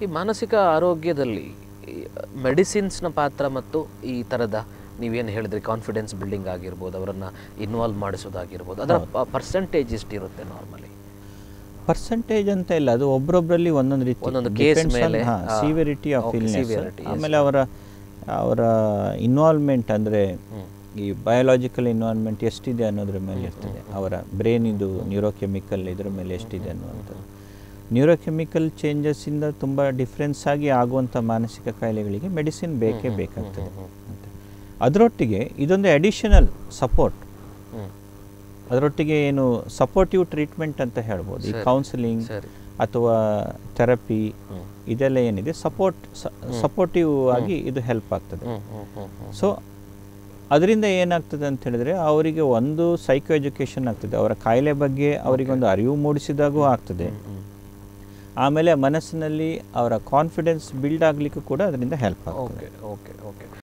ಈ ಮಾನಸಿಕ ಆರೋಗ್ಯದಲ್ಲಿ ಮೆಡಿಸಿನ್ಸ್ನ ಪಾತ್ರ ಮತ್ತು ಈ ಥರದ ನೀವೇನು ಹೇಳಿದ್ರಿ ಕಾನ್ಫಿಡೆನ್ಸ್ ಬಿಲ್ಡಿಂಗ್ ಆಗಿರ್ಬೋದು ಅವರನ್ನು ಇನ್ವಾಲ್ವ್ ಮಾಡಿಸೋದಾಗಿರ್ಬೋದು ಅದರ ಪರ್ಸೆಂಟೇಜ್ ಎಷ್ಟಿರುತ್ತೆ ನಾರ್ಮಲಿ ಪರ್ಸೆಂಟೇಜ್ ಅಂತ ಇಲ್ಲ ಅದು ಒಬ್ರೊಬ್ರಲ್ಲಿ ಒಂದೊಂದು ರೀತಿ ಒಂದೊಂದು case ಮೇಲೆ, ಆ, severity of okay, illness severity, yes. ಆಮೇಲೆ ಅವರ ಅವರ ಇನ್ವಾಲ್ವ್ಮೆಂಟ್ ಅಂದರೆ ಈ ಬಯೋಲಾಜಿಕಲ್ ಇನ್ವಾಲ್ವ್ಮೆಂಟ್ ಎಷ್ಟಿದೆ ಅನ್ನೋದ್ರ ಮೇಲೆ ಇರ್ತದೆ ಅವರ ಬ್ರೈನ್ ಇದು ನ್ಯೂರೋಕೆಮಿಕಲ್ ಇದ್ರ ಮೇಲೆ ಎಷ್ಟಿದೆ ಅನ್ನುವಂಥದ್ದು ನ್ಯೂರೋಕೆಮಿಕಲ್ ಚೇಂಜಸ್ಸಿಂದ ತುಂಬ ಡಿಫ್ರೆನ್ಸ್ ಆಗಿ ಆಗುವಂಥ ಮಾನಸಿಕ ಕಾಯಿಲೆಗಳಿಗೆ ಮೆಡಿಸಿನ್ ಬೇಕೇ ಬೇಕಾಗ್ತದೆ ಅಂತ ಅದರೊಟ್ಟಿಗೆ ಇದೊಂದು ಅಡಿಷನಲ್ ಸಪೋರ್ಟ್ ಅದರೊಟ್ಟಿಗೆ ಏನು ಸಪೋರ್ಟಿವ್ ಟ್ರೀಟ್ಮೆಂಟ್ ಅಂತ ಹೇಳ್ಬೋದು ಈ ಕೌನ್ಸಿಲಿಂಗ್ ಸರಿ ಅಥವಾ ಥೆರಪಿ ಇದೆಲ್ಲ ಏನಿದೆ ಸಪೋರ್ಟ್ ಸಪೋರ್ಟಿವ್ ಆಗಿ ಇದು ಹೆಲ್ಪ್ ಆಗ್ತದೆ ಹ್ಮ್ ಹ್ಮ್ ಹ್ಮ್ ಹ್ಮ್ ಸೊ ಅದರಿಂದ ಏನಾಗ್ತದೆ ಅಂತ ಹೇಳಿದ್ರೆ ಅವರಿಗೆ ಒಂದು ಸೈಕೋ ಎಜುಕೇಷನ್ ಆಗ್ತದೆ ಅವರ ಕಾಯಿಲೆ ಬಗ್ಗೆ ಅವರಿಗೊಂದು ಅರಿವು ಮೂಡಿಸಿದಾಗೂ ಆಗ್ತದೆ ಆಮೇಲೆ ಮನಸ್ಸಿನಲ್ಲಿ ಅವರ ಕಾನ್ಫಿಡೆನ್ಸ್ ಬಿಲ್ಡ್ ಆಗಲಿಕ್ಕೂ ಕೂಡ ಅದರಿಂದ ಹೆಲ್ಪ್ ಆಗ್ತದೆ ಓಕೆ ಓಕೆ ಓಕೆ